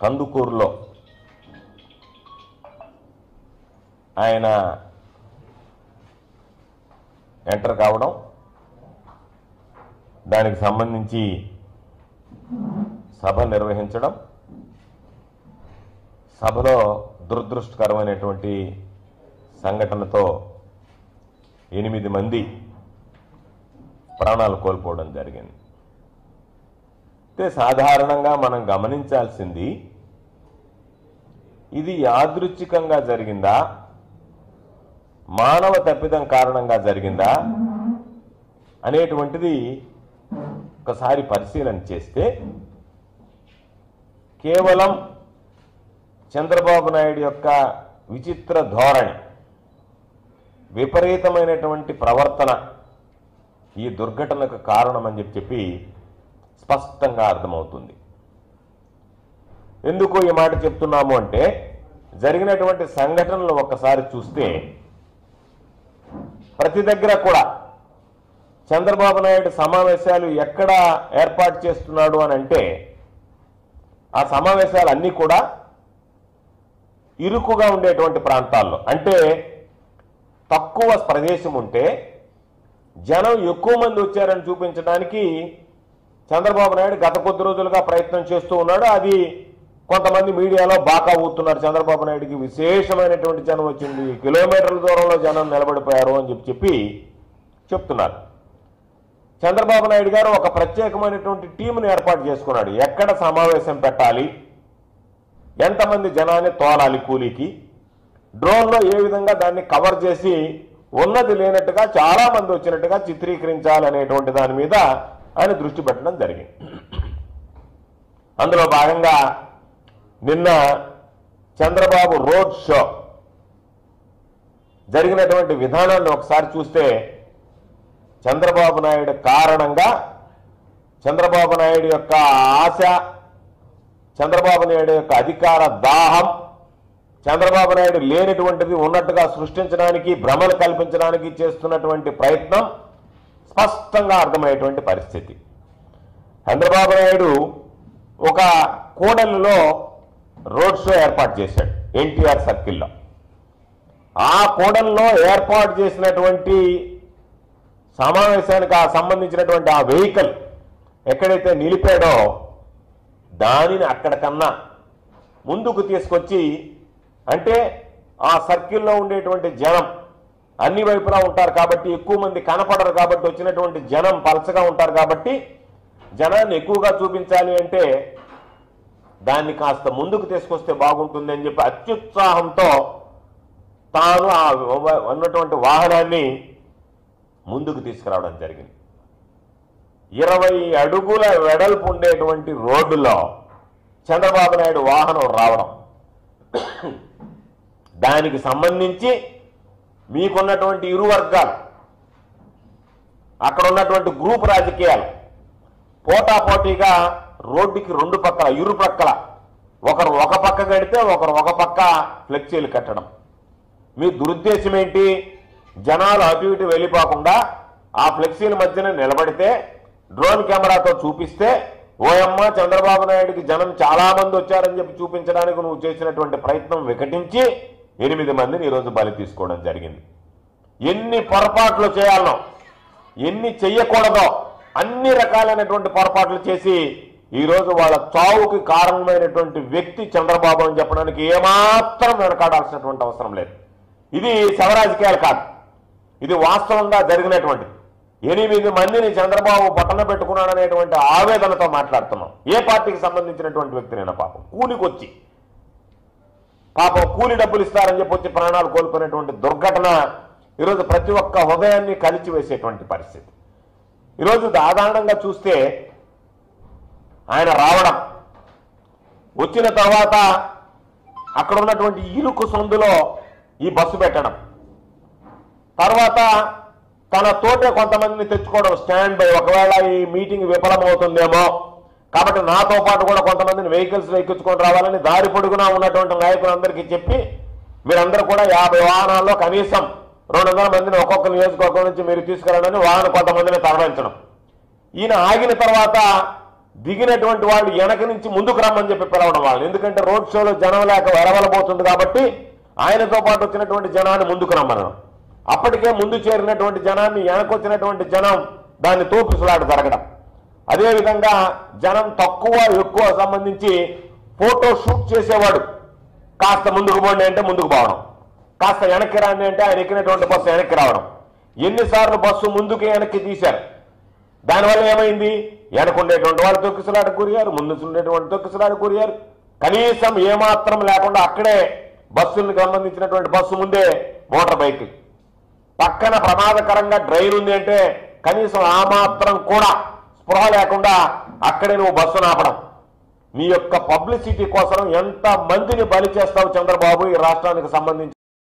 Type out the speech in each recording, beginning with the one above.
కందుకూరులో ఆయన ఎంటర్ కావడం దానికి సంబంధించి సభ నిర్వహించడం సభలో దురదృష్టకరమైనటువంటి సంఘటనతో ఎనిమిది మంది ప్రాణాలు కోల్పోవడం జరిగింది అయితే సాధారణంగా మనం గమనించాల్సింది ఇది యాదృచ్ఛికంగా జరిగిందా మానవ తప్పిదం కారణంగా జరిగిందా అనేటువంటిది ఒకసారి పరిశీలన చేస్తే కేవలం చంద్రబాబు నాయుడు యొక్క విచిత్ర ధోరణి విపరీతమైనటువంటి ప్రవర్తన ఈ దుర్ఘటనకు కారణమని చెప్పి చెప్పి స్పష్టంగా అర్థమవుతుంది ఎందుకు ఈ మాట చెప్తున్నాము అంటే జరిగినటువంటి సంఘటనలు ఒక్కసారి చూస్తే ప్రతి దగ్గర కూడా చంద్రబాబు నాయుడు సమావేశాలు ఎక్కడ ఏర్పాటు చేస్తున్నాడు అని అంటే ఆ సమావేశాలు అన్నీ కూడా ఇరుకుగా ఉండేటువంటి ప్రాంతాల్లో అంటే తక్కువ ప్రదేశం ఉంటే జనం ఎక్కువ మంది వచ్చారని చూపించడానికి చంద్రబాబు నాయుడు గత కొద్ది రోజులుగా ప్రయత్నం చేస్తూ ఉన్నాడు అది కొంతమంది మీడియాలో బాకా ఊతున్నారు చంద్రబాబు నాయుడికి విశేషమైనటువంటి జనం వచ్చింది కిలోమీటర్ల దూరంలో జనం నిలబడిపోయారు అని చెప్పి చెప్పి చెప్తున్నారు చంద్రబాబు నాయుడు గారు ఒక ప్రత్యేకమైనటువంటి టీంను ఏర్పాటు చేసుకున్నాడు ఎక్కడ సమావేశం పెట్టాలి ఎంతమంది జనాన్ని తోలాలి కూలీకి డ్రోన్లో ఏ విధంగా దాన్ని కవర్ చేసి ఉన్నది లేనట్టుగా చాలా మంది వచ్చినట్టుగా చిత్రీకరించాలి అనేటువంటి దాని మీద ఆయన దృష్టి పెట్టడం జరిగింది అందులో భాగంగా నిన్న చంద్రబాబు రోడ్ షో జరిగినటువంటి విధానాన్ని ఒకసారి చూస్తే చంద్రబాబు నాయుడు కారణంగా చంద్రబాబు నాయుడు యొక్క ఆశ చంద్రబాబు నాయుడు యొక్క అధికార దాహం చంద్రబాబు నాయుడు లేనటువంటిది ఉన్నట్టుగా సృష్టించడానికి భ్రమలు కల్పించడానికి చేస్తున్నటువంటి ప్రయత్నం స్పష్టంగా అర్థమయ్యేటువంటి పరిస్థితి చంద్రబాబు నాయుడు ఒక కూడలిలో రోడ్ షో ఏర్పాటు చేశాడు ఎన్టీఆర్ సర్కిల్లో ఆ కూడలిలో ఏర్పాటు చేసినటువంటి సమావేశానికి ఆ సంబంధించినటువంటి ఆ వెహికల్ ఎక్కడైతే నిలిపాడో దానిని అక్కడికన్నా ముందుకు తీసుకొచ్చి అంటే ఆ సర్కిల్లో ఉండేటువంటి జనం అన్ని వైపులా ఉంటారు కాబట్టి ఎక్కువ మంది కనపడరు కాబట్టి వచ్చినటువంటి జనం పలచగా ఉంటారు కాబట్టి జనాన్ని ఎక్కువగా చూపించాలి అంటే దాన్ని కాస్త ముందుకు తీసుకొస్తే బాగుంటుంది అని చెప్పి అత్యుత్సాహంతో తాను ఆ వ- ఉన్నటువంటి వాహనాన్ని ముందుకు తీసుకురావడం జరిగింది ఇరవై అడుగుల వెడల్పు ఉండేటువంటి రోడ్డులో చంద్రబాబు నాయుడు వాహనం రావడం దానికి సంబంధించి మీకున్నటువంటి ఇరు వర్గాలు అక్కడ ఉన్నటువంటి గ్రూప్ రాజకీయాలు పోటాపోటీగా రోడ్డుకి రెండు పక్కల ఇరు పక్కల ఒకరు ఒక పక్క కడితే ఒకరు ఒక పక్క ఫ్లెక్సీలు కట్టడం మీ దురుద్దేశం ఏంటి జనాలు అటు ఇటు వెళ్ళిపోకుండా ఆ ఫ్లెక్సీల మధ్యన నిలబడితే డ్రోన్ కెమెరాతో చూపిస్తే ఓయమ్మ చంద్రబాబు నాయుడికి జనం చాలా మంది వచ్చారని చెప్పి చూపించడానికి నువ్వు చేసినటువంటి ప్రయత్నం వికటించి ఎనిమిది మందిని ఈరోజు బలి తీసుకోవడం జరిగింది ఎన్ని పొరపాట్లు చేయాలనో ఎన్ని చెయ్యకూడదో అన్ని రకాలైనటువంటి పొరపాట్లు చేసి ఈరోజు వాళ్ళ చావుకి కారణమైనటువంటి వ్యక్తి చంద్రబాబు అని చెప్పడానికి ఏమాత్రం వెనకాడాల్సినటువంటి అవసరం లేదు ఇది శవరాజకీయాలు కాదు ఇది వాస్తవంగా జరిగినటువంటిది ఎనిమిది మందిని చంద్రబాబు పట్టణ పెట్టుకున్నాడనేటువంటి ఆవేదనతో మాట్లాడుతున్నాం ఏ పార్టీకి సంబంధించినటువంటి వ్యక్తినైనా పాపం కూలికొచ్చి పాపం కూలి డబ్బులు ఇస్తారని చెప్పి వచ్చి ప్రాణాలు కోల్పోయినటువంటి దుర్ఘటన ఈరోజు ప్రతి ఒక్క హృదయాన్ని కలిచివేసేటువంటి పరిస్థితి ఈరోజు సాధారణంగా చూస్తే ఆయన రావడం వచ్చిన తర్వాత అక్కడ ఉన్నటువంటి ఇరుకు సందులో ఈ బస్సు పెట్టడం తర్వాత తన తోటే కొంతమందిని తెచ్చుకోవడం స్టాండ్ బై ఒకవేళ ఈ మీటింగ్ విఫలమవుతుందేమో కాబట్టి నాతో పాటు కూడా కొంతమందిని వెహికల్స్ ఎక్కించుకొని రావాలని దారి పొడుగునా ఉన్నటువంటి నాయకులందరికీ చెప్పి మీరందరూ కూడా యాభై వాహనాల్లో కనీసం రెండు వందల మందిని ఒక్కొక్క నియోజకవర్గం నుంచి మీరు తీసుకురావడానికి వాహనం కొంతమందిని తరలించడం ఈయన ఆగిన తర్వాత దిగినటువంటి వాళ్ళు వెనక నుంచి ముందుకు రమ్మని చెప్పి పిలవడం వాళ్ళు ఎందుకంటే రోడ్ షోలో జనం లేక వెరవలబోతుంది కాబట్టి ఆయనతో పాటు వచ్చినటువంటి జనాన్ని ముందుకు రమ్మనడం అప్పటికే ముందు చేరినటువంటి జనాన్ని వెనకొచ్చినటువంటి జనం దాన్ని తోపిసలాట జరగడం అదేవిధంగా జనం తక్కువ ఎక్కువ సంబంధించి ఫోటో షూట్ చేసేవాడు కాస్త ముందుకు పోండి అంటే ముందుకు పోవడం కాస్త వెనక్కి రాండి అంటే ఆయన ఎక్కినటువంటి బస్సు వెనక్కి రావడం ఎన్నిసార్లు బస్సు ముందుకు వెనక్కి తీశారు దానివల్ల ఏమైంది వెనకుండేటువంటి వాళ్ళు తొక్కిసలాట కూరియారు ముందు ఉండేటువంటి తొక్కిసలాట కూరియారు కనీసం ఏమాత్రం లేకుండా అక్కడే బస్సులకు సంబంధించినటువంటి బస్సు ముందే మోటార్ బైక్ పక్కన ప్రమాదకరంగా డ్రైన్ ఉంది అంటే కనీసం ఆ మాత్రం కూడా స్పృహ లేకుండా అక్కడే నువ్వు బస్సును ఆపడం మీ యొక్క పబ్లిసిటీ కోసం ఎంత మందిని బలి చేస్తావు చంద్రబాబు ఈ రాష్ట్రానికి సంబంధించి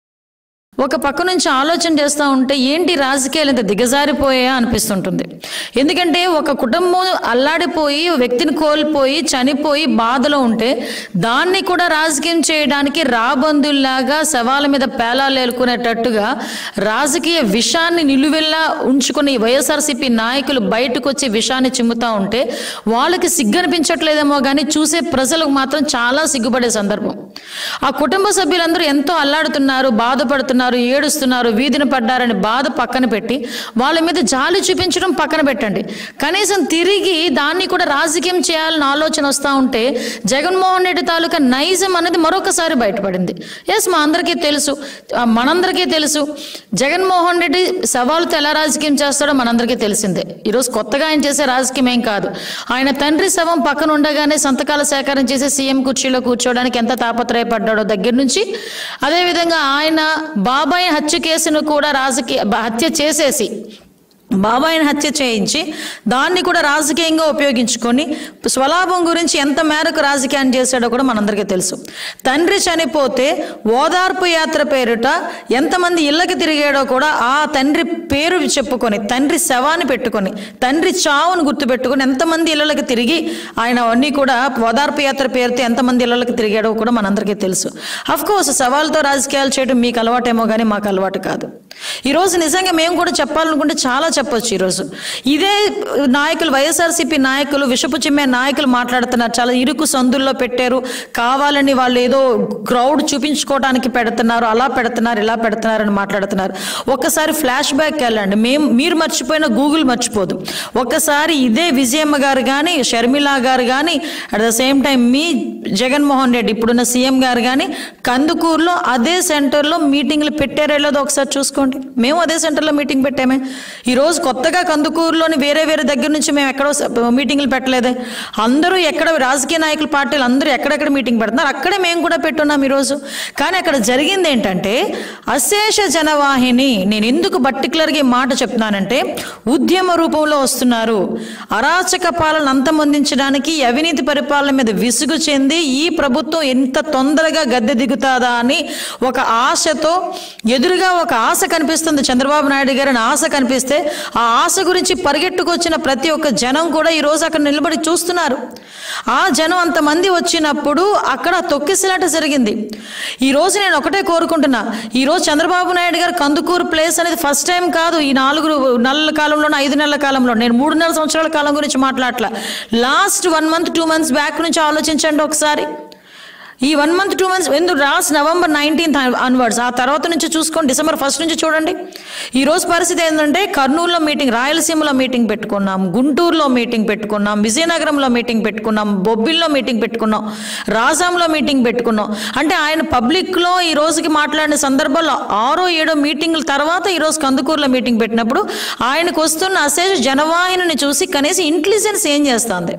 ఒక పక్క నుంచి ఆలోచన చేస్తూ ఉంటే ఏంటి రాజకీయాలు ఇంత దిగజారిపోయా అనిపిస్తుంటుంది ఎందుకంటే ఒక కుటుంబం అల్లాడిపోయి వ్యక్తిని కోల్పోయి చనిపోయి బాధలో ఉంటే దాన్ని కూడా రాజకీయం చేయడానికి రాబందుల్లాగా శవాల మీద పేలాలు ఏలుకునేటట్టుగా రాజకీయ విషాన్ని నిలువెల్లా ఉంచుకుని వైఎస్ఆర్సీపీ నాయకులు బయటకు వచ్చి విషాన్ని చిమ్ముతా ఉంటే వాళ్ళకి సిగ్గనిపించట్లేదేమో కానీ చూసే ప్రజలకు మాత్రం చాలా సిగ్గుపడే సందర్భం ఆ కుటుంబ సభ్యులందరూ ఎంతో అల్లాడుతున్నారు బాధపడుతున్నారు ఏడుస్తున్నారు వీధిన పడ్డారని బాధ పక్కన పెట్టి వాళ్ళ మీద జాలి చూపించడం పక్కన పెట్టండి కనీసం తిరిగి దాన్ని కూడా రాజకీయం చేయాలని ఆలోచన వస్తూ ఉంటే జగన్మోహన్ రెడ్డి తాలూకా నైజం అనేది మరొకసారి బయటపడింది ఎస్ మా అందరికీ తెలుసు ఆ, మనందరికీ తెలుసు జగన్మోహన్ రెడ్డి సవాలుతో ఎలా రాజకీయం చేస్తాడో మనందరికీ తెలిసిందే ఈరోజు కొత్తగా ఆయన చేసే రాజకీయం ఏం కాదు ఆయన తండ్రి శవం పక్కన ఉండగానే సంతకాల సేకరణ చేసి సీఎం కుర్చీలో కూర్చోవడానికి ఎంత తాపత్రయపడ్డాడో దగ్గర నుంచి అదేవిధంగా ఆయన బాబాయ్ హత్య కేసును కూడా రాజకీయ బ- హత్య చేసేసి బాబాయిని హత్య చేయించి దాన్ని కూడా రాజకీయంగా ఉపయోగించుకొని స్వలాభం గురించి ఎంత మేరకు రాజకీయాన్ని చేశాడో కూడా మనందరికీ తెలుసు తండ్రి చనిపోతే ఓదార్పు యాత్ర పేరిట ఎంతమంది ఇళ్ళకి తిరిగాడో కూడా ఆ తండ్రి పేరు చెప్పుకొని తండ్రి శవాన్ని పెట్టుకొని తండ్రి చావును గుర్తుపెట్టుకొని ఎంతమంది ఇళ్ళకి తిరిగి ఆయన అవన్నీ కూడా ఓదార్పు యాత్ర పేరుతో ఎంతమంది ఇళ్ళకి తిరిగాడో కూడా మనందరికీ తెలుసు అఫ్ కోర్స్ సవాల్తో రాజకీయాలు చేయడం మీకు అలవాటేమో కానీ మాకు అలవాటు కాదు ఈరోజు నిజంగా మేము కూడా చెప్పాలనుకుంటే చాలా చెప్పొచ్చు ఈరోజు ఇదే నాయకులు వైఎస్ఆర్సీపీ నాయకులు విషపు చిమ్మే నాయకులు మాట్లాడుతున్నారు చాలా ఇరుకు సందుల్లో పెట్టారు కావాలని వాళ్ళు ఏదో క్రౌడ్ చూపించుకోవడానికి పెడుతున్నారు అలా పెడుతున్నారు ఇలా పెడుతున్నారు అని మాట్లాడుతున్నారు ఒక్కసారి ఫ్లాష్ బ్యాక్ వెళ్ళండి మేము మీరు మర్చిపోయిన గూగుల్ మర్చిపోదు ఒక్కసారి ఇదే విజయమ్మ గారు కానీ షర్మిల గారు కానీ అట్ ద సేమ్ టైం మీ జగన్మోహన్ రెడ్డి ఇప్పుడున్న సీఎం గారు కానీ కందుకూరులో అదే సెంటర్లో మీటింగ్లు పెట్టారో లేదో ఒకసారి చూసుకోండి మేము అదే సెంటర్లో మీటింగ్ పెట్టామే ఈరోజు కొత్తగా కందుకూరులోని వేరే వేరే దగ్గర నుంచి మేము ఎక్కడో స- మీటింగ్లు పెట్టలేదే అందరూ ఎక్కడ రాజకీయ నాయకుల పార్టీలు అందరూ ఎక్కడెక్కడ మీటింగ్ పెడుతున్నారు అక్కడే మేము కూడా పెట్టున్నాం ఈరోజు కానీ అక్కడ జరిగింది ఏంటంటే అశేష జనవాహిని నేను ఎందుకు పర్టికులర్గా ఈ మాట చెప్తున్నానంటే ఉద్యమ రూపంలో వస్తున్నారు అరాచక పాలన అంతమొందించడానికి ఈ అవినీతి పరిపాలన మీద విసుగు చెంది ఈ ప్రభుత్వం ఎంత తొందరగా గద్దె దిగుతాదా అని ఒక ఆశతో ఎదురుగా ఒక ఆశ కనిపిస్తుంది చంద్రబాబు నాయుడు గారిని ఆశ కనిపిస్తే ఆ ఆశ గురించి పరిగెట్టుకొచ్చిన ప్రతి ఒక్క జనం కూడా ఈ రోజు అక్కడ నిలబడి చూస్తున్నారు ఆ జనం అంతమంది వచ్చినప్పుడు అక్కడ తొక్కిసలాట జరిగింది ఈ రోజు నేను ఒకటే కోరుకుంటున్నా ఈ రోజు చంద్రబాబు నాయుడు గారు కందుకూరు ప్లేస్ అనేది ఫస్ట్ టైం కాదు ఈ నాలుగు నెలల కాలంలో ఐదు నెలల కాలంలో నేను మూడున్నర సంవత్సరాల కాలం గురించి మాట్లాడట్లా last one month two months back నుంచి ఆలోచించండి ఒకసారి ఈ వన్ మంత్ టూ మంత్స్ ఎందుకు లాస్ట్ నవంబర్ నైన్టీన్త్ అన్వర్డ్స్ ఆ తర్వాత నుంచి చూసుకోండి డిసెంబర్ ఫస్ట్ నుంచి చూడండి ఈ రోజు పరిస్థితి ఏంటంటే కర్నూలులో మీటింగ్ రాయలసీమలో మీటింగ్ పెట్టుకున్నాం గుంటూరులో మీటింగ్ పెట్టుకున్నాం విజయనగరంలో మీటింగ్ పెట్టుకున్నాం బొబ్బిల్లో మీటింగ్ పెట్టుకున్నాం రాజాంలో మీటింగ్ పెట్టుకున్నాం అంటే ఆయన పబ్లిక్లో ఈ రోజుకి మాట్లాడిన సందర్భాల్లో ఆరో ఏడో మీటింగ్ల తర్వాత ఈ రోజు కందుకూరులో మీటింగ్ పెట్టినప్పుడు ఆయనకు వస్తున్న అశేష జనవాహిని చూసి కనీసం ఇంటెలిజెన్స్ ఏం చేస్తుంది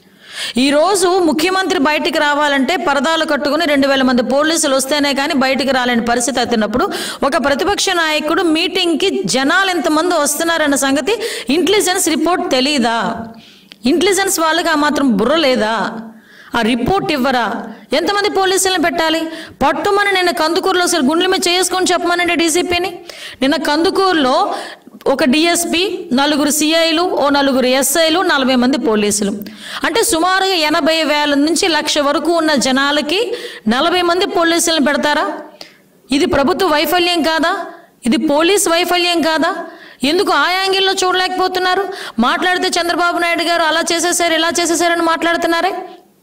ఈ రోజు ముఖ్యమంత్రి బయటికి రావాలంటే పరదాలు కట్టుకుని రెండు వేల మంది పోలీసులు వస్తేనే కానీ బయటికి రాలేని పరిస్థితి అవుతున్నప్పుడు ఒక ప్రతిపక్ష నాయకుడు మీటింగ్కి జనాలు ఎంతమంది వస్తున్నారన్న సంగతి ఇంటెలిజెన్స్ రిపోర్ట్ తెలీదా ఇంటెలిజెన్స్ వాళ్ళకి ఆ మాత్రం బుర్ర లేదా ఆ రిపోర్ట్ ఇవ్వరా ఎంతమంది పోలీసులను పెట్టాలి పట్టుమని నిన్న కందుకూరులో అసలు గుండెల మీద చేసుకొని చెప్పమనండి డీసీపీని నిన్న కందుకూరులో ఒక డిఎస్పి నలుగురు సిఐలు ఓ నలుగురు ఎస్ఐలు నలభై మంది పోలీసులు అంటే సుమారుగా ఎనభై వేల నుంచి లక్ష వరకు ఉన్న జనాలకి నలభై మంది పోలీసులను పెడతారా ఇది ప్రభుత్వ వైఫల్యం కాదా ఇది పోలీస్ వైఫల్యం కాదా ఎందుకు ఆ యాంగిల్లో చూడలేకపోతున్నారు మాట్లాడితే చంద్రబాబు నాయుడు గారు అలా చేసేసారు ఇలా చేసేసారని మాట్లాడుతున్నారే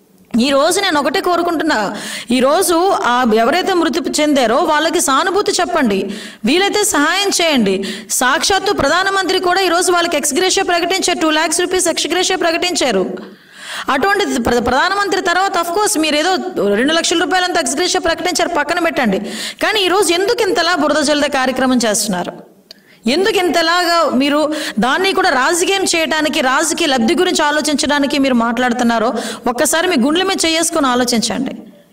ఈ రోజు నేను ఒకటే కోరుకుంటున్నా ఈ రోజు ఆ ఎవరైతే మృతి చెందారో వాళ్ళకి సానుభూతి చెప్పండి వీలైతే సహాయం చేయండి సాక్షాత్తు ప్రధానమంత్రి కూడా ఈ రోజు వాళ్ళకి ఎక్స్గ్రేషియా ప్రకటించారు టూ ల్యాక్స్ రూపీస్ ఎక్స్గ్రేషియా ప్రకటించారు అటువంటి ప్ర- ప్రధానమంత్రి తర్వాత అఫ్ కోర్స్ మీరు ఏదో రెండు లక్షల రూపాయలంత ఎక్స్గ్రేషియా ప్రకటించారు పక్కన పెట్టండి కానీ ఈరోజు ఎందుకు ఇంతలా బురద జల్లే కార్యక్రమం చేస్తున్నారు ఎందుకు ఇంతలాగా మీరు దాన్ని కూడా రాజకీయం చేయడానికి రాజకీయ లబ్ధి గురించి ఆలోచించడానికి మీరు మాట్లాడుతున్నారో ఒక్కసారి మీ గుండెల మీద చేసుకొని ఆలోచించండి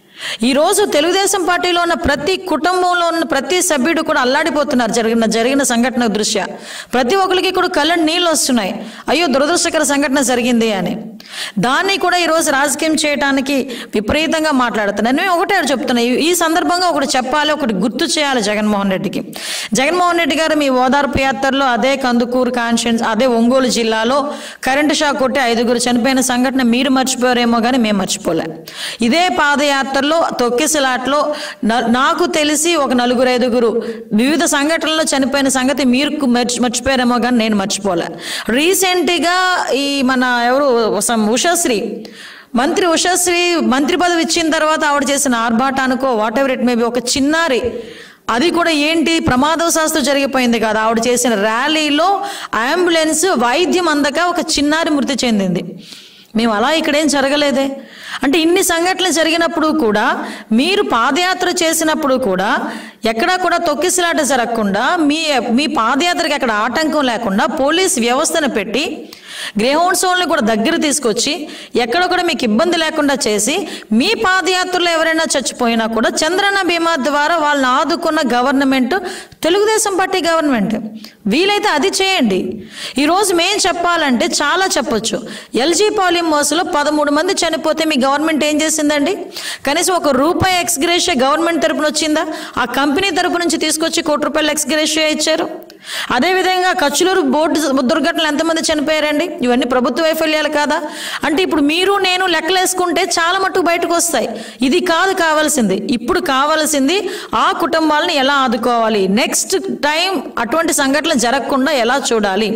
ఈరోజు తెలుగుదేశం పార్టీలో ఉన్న ప్రతి కుటుంబంలో ఉన్న ప్రతి సభ్యుడు కూడా అల్లాడిపోతున్నారు జరిగిన జరిగిన సంఘటన దృష్ట్యా ప్రతి ఒక్కరికి కూడా కళ్ళ నీళ్ళు వస్తున్నాయి అయ్యో దురదృష్టకర సంఘటన జరిగింది అని దాన్ని కూడా ఈరోజు రాజకీయం చేయడానికి విపరీతంగా మాట్లాడుతున్నాను నేను ఒకటే చెప్తున్నా ఈ- ఈ సందర్భంగా ఒకటి చెప్పాలి ఒకటి గుర్తు చేయాలి జగన్మోహన్ రెడ్డికి జగన్మోహన్ రెడ్డి గారు మీ ఓదార్పు యాత్రలో అదే కందుకూరు కాన్షియన్స్ అదే ఒంగోలు జిల్లాలో కరెంటు షాక్ కొట్టి ఐదుగురు చనిపోయిన సంఘటన మీరు మర్చిపోయారేమో కానీ మేము మర్చిపోలే ఇదే పాదయాత్రలో తొక్కిసలాట్లో నా- నాకు తెలిసి ఒక నలుగురు ఐదుగురు వివిధ సంఘటనల్లో చనిపోయిన సంగతి మీరు మర్చి మర్చిపోయారేమో కానీ నేను మర్చిపోలే రీసెంట్గా ఈ మన ఎవరు సం- ఉషశ్రీ మంత్రి ఉషశ్రీ మంత్రి పదవి ఇచ్చిన తర్వాత ఆవిడ చేసిన ఆర్భాటానికో వాట్ ఎవర్ ఇట్ మేబీ ఒక చిన్నారి అది కూడా ఏంటి ప్రమాదవశాస్తు జరిగిపోయింది కదా ఆవిడ చేసిన ర్యాలీలో అంబులెన్స్ వైద్యం అందక ఒక చిన్నారి మృతి చెందింది మేము అలా ఇక్కడేం జరగలేదే అంటే ఇన్ని సంఘటనలు జరిగినప్పుడు కూడా మీరు పాదయాత్ర చేసినప్పుడు కూడా ఎక్కడా కూడా తొక్కిసలాట జరగకుండా మీ మీ పాదయాత్రకి అక్కడ ఆటంకం లేకుండా పోలీస్ వ్యవస్థను పెట్టి గ్రేహోత్సవాలను కూడా దగ్గర తీసుకొచ్చి ఎక్కడ కూడా మీకు ఇబ్బంది లేకుండా చేసి మీ పాదయాత్రలో ఎవరైనా చచ్చిపోయినా కూడా చంద్రన్న బీమా ద్వారా వాళ్ళని ఆదుకున్న గవర్నమెంట్ తెలుగుదేశం పార్టీ గవర్నమెంట్ వీలైతే అది చేయండి ఈరోజు మేం చెప్పాలంటే చాలా చెప్పొచ్చు ఎల్జీ పాలిమర్స్లో పదమూడు మంది చనిపోతే మీ గవర్నమెంట్ ఏం చేసిందండి కనీసం ఒక రూపాయి ఎక్స్గ్రేషియా గవర్నమెంట్ తరపు వచ్చిందా ఆ కంపెనీ తరపు నుంచి తీసుకొచ్చి కోటి రూపాయలు ఎక్స్గ్రేషియా ఇచ్చారు అదేవిధంగా కచ్చులూరు బోర్డు దుర్ఘటనలు ఎంతమంది చనిపోయారండి ఇవన్నీ ప్రభుత్వ వైఫల్యాలు కాదా అంటే ఇప్పుడు మీరు నేను లెక్కలేసుకుంటే చాలా మట్టుకు బయటకు వస్తాయి ఇది కాదు కావాల్సింది ఇప్పుడు కావాల్సింది ఆ కుటుంబాలను ఎలా ఆదుకోవాలి నెక్స్ట్ టైం అటువంటి సంఘటనలు జరగకుండా ఎలా చూడాలి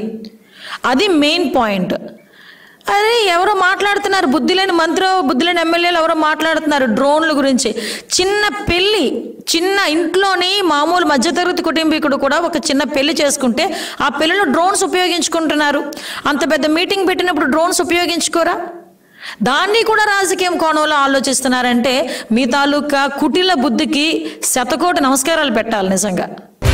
అది మెయిన్ పాయింట్ అరే ఎవరో మాట్లాడుతున్నారు బుద్ధి లేని మంత్రి బుద్ధి లేని ఎమ్మెల్యేలు ఎవరో మాట్లాడుతున్నారు డ్రోన్ల గురించి చిన్న పెళ్ళి చిన్న ఇంట్లోని మామూలు మధ్యతరగతి కుటుంబీకుడు కూడా ఒక చిన్న పెళ్లి చేసుకుంటే ఆ పెళ్లిలో డ్రోన్స్ ఉపయోగించుకుంటున్నారు అంత పెద్ద మీటింగ్ పెట్టినప్పుడు డ్రోన్స్ ఉపయోగించుకోరా దాన్ని కూడా రాజకీయం కోణంలో ఆలోచిస్తున్నారంటే మీ తాలూకా కుటిల బుద్ధికి శతకోటి నమస్కారాలు పెట్టాలి నిజంగా